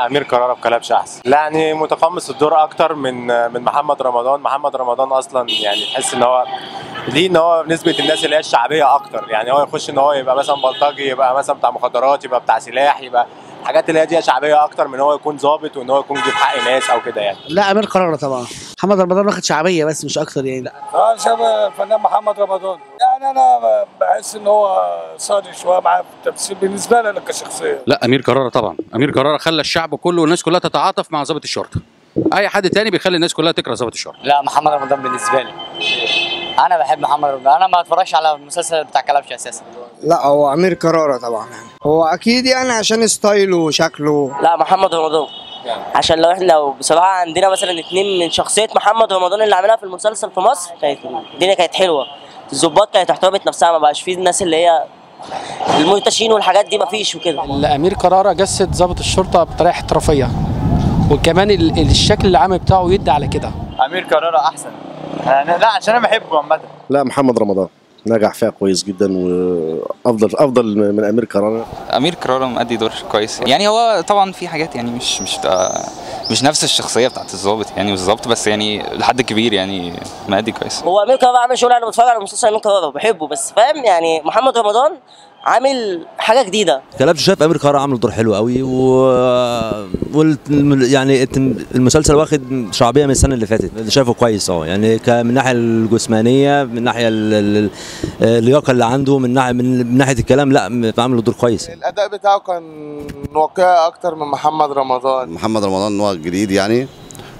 امير كرارة في كلبش احسن لا يعني متقمص الدور اكتر من من محمد رمضان محمد رمضان اصلا يعني تحس ان هو ليه ان هو نسبه الناس اللي هي الشعبيه اكتر يعني هو يخش ان هو يبقى مثلا بلطجي يبقى مثلا بتاع مخدرات يبقى بتاع سلاح يبقى الحاجات اللي هي دي شعبيه اكتر من هو يكون ظابط وان هو يكون يجيب حق ناس او كده يعني لا امير قرارة طبعا محمد رمضان واخد شعبيه بس مش اكتر يعني اه شبه الفنان محمد رمضان يعني انا بحس ان هو صادق شويه معاه في التمثيل بالنسبه لي انا كشخصيه لا امير كرارة طبعا امير كرارة خلى الشعب كله والناس كلها تتعاطف مع ضابط الشرطه اي حد تاني بيخلي الناس كلها تكره ضابط الشرطه لا محمد رمضان بالنسبه لي انا بحب محمد رمضان انا ما اتفرجش على المسلسل بتاع كلبش اساسا لا هو امير كرارة طبعا يعني هو اكيد يعني عشان ستايله وشكله لا محمد رمضان عشان لو احنا لو بصراحه عندنا مثلا اتنين من شخصيه محمد رمضان اللي عملها في المسلسل في مصر كانت الدنيا كانت حلوه الظباط كانت احترمت نفسها ما بقاش فيه الناس اللي هي المرتشين والحاجات دي ما فيش وكده الامير كرارة جسد ضابط الشرطه بطريقه احترافيه وكمان ال- الشكل العام بتاعه يدي على كده امير كرارة احسن لا عشان انا بحبه عامه لا محمد رمضان نجح فيها كويس جدا وافضل افضل من امير كرارة امير كرارة مأدي دور كويس يعني هو طبعا في حاجات يعني مش مش بتبقى مش نفس الشخصيه بتاعت الضابط يعني بالظبط بس يعني لحد كبير يعني مأدي كويس هو امير كرارة عامل شغل انا بتفرج على مسلسل امير كرارة بحبه بس فاهم يعني محمد رمضان عامل حاجه جديده كلبش شايف امير كرارة عامل دور حلو قوي و وال... يعني الت- المسلسل واخد شعبيه من السنه اللي فاتت اللي شايفه كويس اه يعني ك- من الناحيه الجسمانيه من الناحيه ال- ال- اللياقه اللي عنده من ناحيه من من ناحيه الكلام لا عامل دور كويس الاداء بتاعه كان واقعي اكتر من محمد رمضان محمد رمضان نوع جديد يعني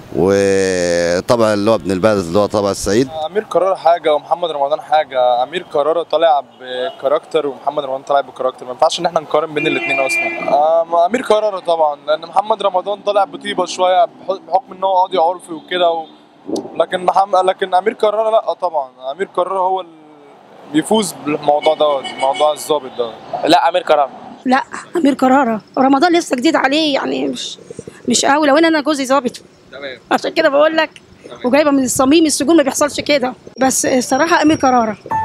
وطبعا اللي هو ابن البلد اللي هو طبعا السعيد امير كرارة حاجه ومحمد رمضان حاجه امير كرارة طالع بكاركتر ومحمد رمضان طالع بكاركتر ما ينفعش ان احنا نقارن بين الاثنين اصلا آه امير كرارة طبعا لان محمد رمضان طالع بطيبه شويه بح- بحكم ان هو قاضي عرفي وكده و... لكن محمد لكن امير كرارة لا طبعا امير كرارة هو اللي بيفوز بالموضوع دوت موضوع الظابط ده لا امير كرارة لا امير كرارة رمضان لسه جديد عليه يعني مش مش قوي لو ان انا جوزي ظابط تمام عشان كده بقول لك وجايبه من الصميم السجون ما بيحصلش كده بس الصراحه امير كرارة